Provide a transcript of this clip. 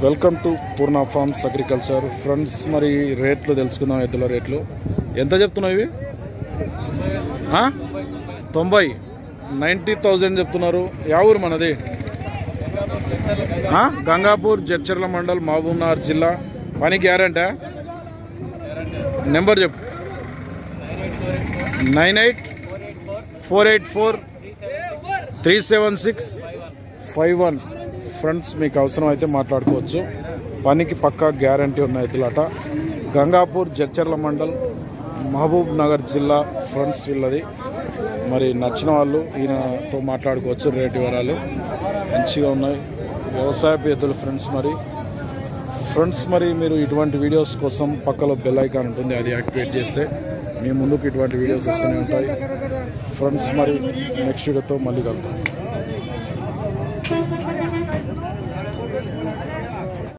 Welcome to Purna farms agriculture friends మరి రేట్లు తెలుసుకుందాం ఎద్దుల రేట్లు ఎంత చెప్తున్నావు ఇవి ఆ? తొంభై నైంటీ థౌజండ్ చెప్తున్నారు యా ఊరు మనది ఆ? గంగాపూర్ జడ్చర్ల మండల్ మహబూబ్నగర్ జిల్లా పని గ్యారంటా నెంబర్ చెప్పు nine eight four eight four three seven six five one friends మీకు అవసరం అయితే మాట్లాడుకోవచ్చు పనికి పక్కా గ్యారంటీ ఉన్న ఎద్దులాట గంగాపూర్ జడ్చర్ల మండల్ మహబూబ్ నగర్ జిల్లా ఫ్రెండ్స్ వీళ్ళది మరి నచ్చిన వాళ్ళు ఈయనతో మాట్లాడుకోవచ్చు రేట్ వివరాలు మంచిగా ఉన్నాయి వ్యవసాయపు ఎద్దులు ఫ్రెండ్స్ మరి ఫ్రెండ్స్ మరి మీరు ఇటువంటి వీడియోస్ కోసం పక్కలో బెల్ ఐకాన్ ఉంటుంది అది యాక్టివేట్ చేస్తే మీ ముందుకు ఇటువంటి వీడియోస్ వస్తూనే ఉంటాయి ఫ్రెండ్స్ మరి నెక్స్ట్ వీడియోతో మళ్ళీ కలుద్దాం